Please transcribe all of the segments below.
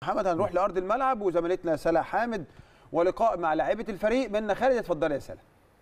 محمد هنروح لارض الملعب وزميلتنا سلا حامد ولقاء مع لاعيبه الفريق منا خالد اتفضلي يا سلا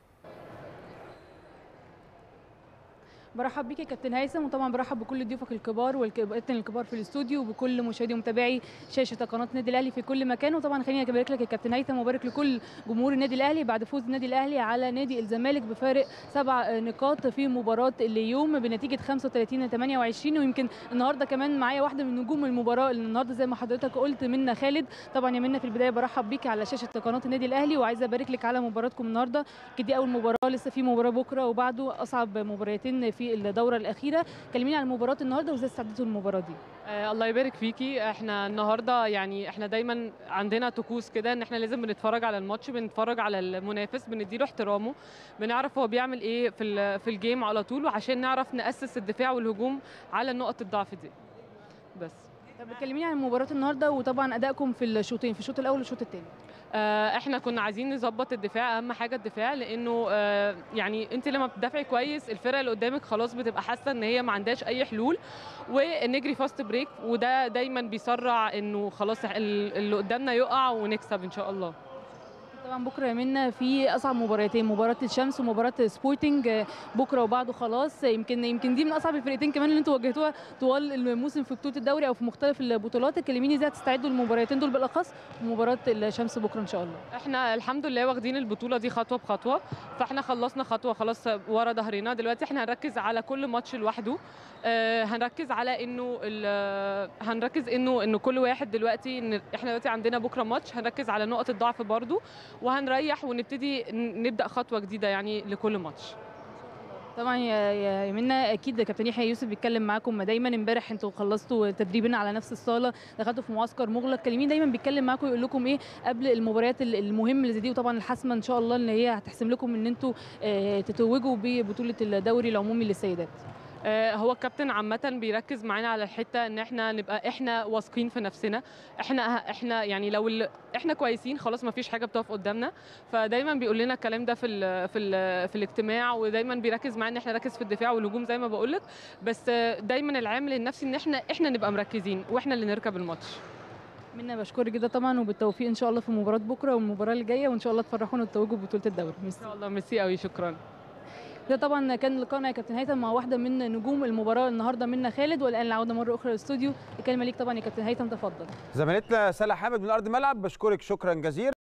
برحب بيك يا كابتن هيثم وطبعا برحب بكل ضيوفك الكبار والكابتن الكبار في الاستوديو وبكل مشاهدي ومتابعي شاشه قناه النادي الاهلي في كل مكان وطبعا خليني ابارك لك يا كابتن هيثم وبارك لكل جمهور النادي الاهلي بعد فوز النادي الاهلي على نادي الزمالك بفارق سبع نقاط في مباراه اليوم بنتيجه 35 28 ويمكن النهارده كمان معايا واحده من نجوم المباراه اللي النهارده زي ما حضرتك قلت منا خالد طبعا يا منا في البدايه برحب بيك على شاشه قناه النادي الاهلي وعايزه ابارك لك على مباراتكم النهارده دي اول مباراه لسه في مباراه بكره وبعده اصعب مباراتين في الدوره الاخيره الاخيره كلميني عن مباراه النهارده وازاي استعدتوا للمباراه دي آه الله يبارك فيكي احنا النهارده يعني احنا دايما عندنا طقوس كده ان احنا لازم بنتفرج على الماتش بنتفرج على المنافس بنديله احترامه بنعرف هو بيعمل ايه في في الجيم على طول وعشان نعرف ناسس الدفاع والهجوم على نقط الضعف دي بس طب كلميني عن مباراه النهارده وطبعا ادائكم في الشوطين في الشوط الاول والشوط الثاني آه احنا كنا عايزين نظبط الدفاع اهم حاجه الدفاع لانه آه يعني انت لما بتدافعي كويس الفرقه اللي قدامك خلاص بتبقى حاسه ان هي ما عندهاش اي حلول ونجري فاست بريك وده دايما بيسرع انه خلاص اللي قدامنا يقع ونكسب ان شاء الله طبعا بكره يا منا في اصعب مباراتين مباراه الشمس ومباراه سبورتنج بكره وبعده خلاص يمكن يمكن دي من اصعب الفرقتين كمان اللي انتوا واجهتوها طوال الموسم في بطوله الدوري او في مختلف البطولات كلميني ازاي هتستعدوا للمباراتين دول بالاخص ومباراه الشمس بكره ان شاء الله احنا الحمد لله واخدين البطوله دي خطوه بخطوه فاحنا خلصنا خطوه خلاص ورا ظهرنا دلوقتي احنا هنركز على كل ماتش لوحده آه هنركز على انه هنركز انه انه كل واحد دلوقتي إن احنا دلوقتي عندنا بكره ماتش هنركز على نقط الضعف برده وهنريح ونبتدي نبدا خطوه جديده يعني لكل ماتش طبعا يا يا منا اكيد كابتن يحيى يوسف بيتكلم معاكم دايما امبارح انتوا خلصتوا تدريبنا على نفس الصاله دخلتوا في معسكر مغلق كلمين دايما بيتكلم معاكم يقول لكم ايه قبل المباريات المهمه اللي زي دي وطبعا الحاسمه ان شاء الله ان هي هتحسم لكم ان انتوا تتوجوا ببطوله الدوري العمومي للسيدات هو الكابتن عامة بيركز معانا على الحتة ان احنا نبقى احنا واثقين في نفسنا احنا احنا يعني لو احنا كويسين خلاص ما فيش حاجة بتقف قدامنا فدايما بيقول لنا الكلام ده في ال في ال في الاجتماع ودايما بيركز معانا ان احنا نركز في الدفاع والهجوم زي ما بقول لك بس دايما العامل النفسي ان احنا احنا نبقى مركزين واحنا اللي نركب الماتش منا بشكرك جدا طبعا وبالتوفيق ان شاء الله في مباراه بكره والمباراه اللي جايه وان شاء الله تفرحونا وتتوجوا ببطوله الدوري ان شاء الله ميرسي قوي شكرا ده طبعا كان لقاءنا يا كابتن هيثم مع واحده من نجوم المباراه النهارده منا خالد والان العوده مره اخرى للاستوديو الكلمه ليك طبعا يا كابتن هيثم تفضل زميلتنا سلا حامد من ارض الملعب بشكرك شكرا جزيلا